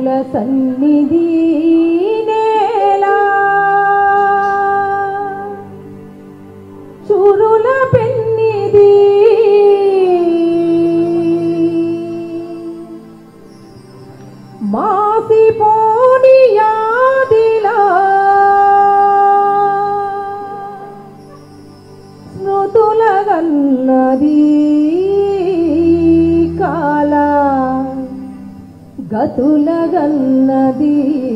ఇరుల సన్నిధి నేలా చురుల పెన్నిది మాసిపోని యాదిలా స్మృతుల గన్నది కాల గతుల గన్నది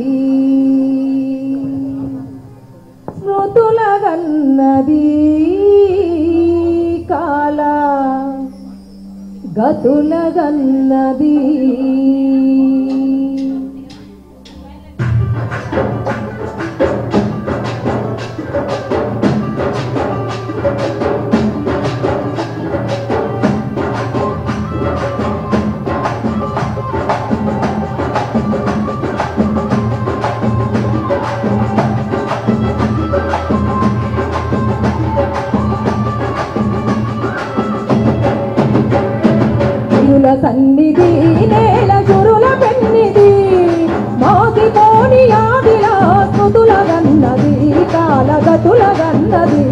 స్మృతుల గన్నది కాల గతుల గన్నది ఇరుల సన్నిధి నేల గురుల పెన్నిది మాసిపోని యాదిలా స్మృతుల గన్నది కాలగతుల గన్నది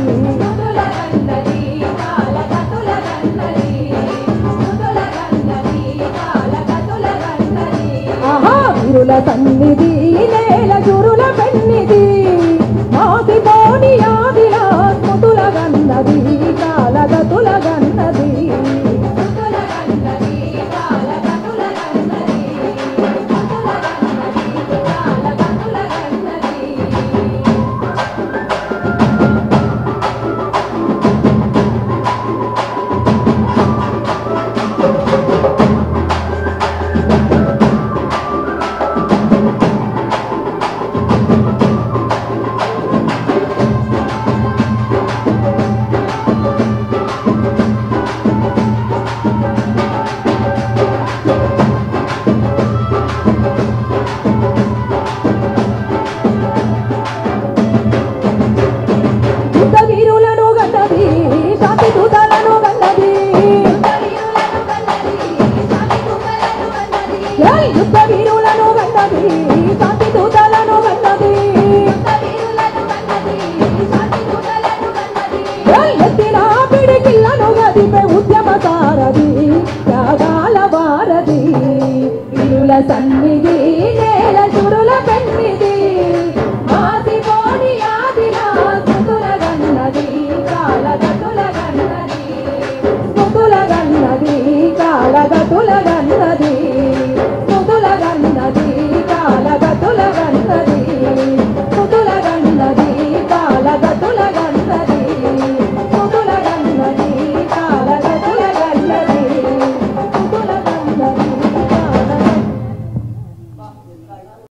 ఆహా ఇరుల సన్నిధి నేల గురుల పెన్నిది మాసిపోని యాదిలా స్మృతుల గన్నది కాలగతుల గన్నది యుద్ధ వీరులను గన్నది శాంతి దూతలను గన్నది ఏయ్! యుద్ధ వీరులను గన్నది శాంతి దూతలను గన్నది ఏయ్! ఎత్తిన పిడికిళ్లను గదిపే ఉద్యమ సారది త్యాగాల వారది వీరుల సన్నిధి నేల చురుల పెన్నిది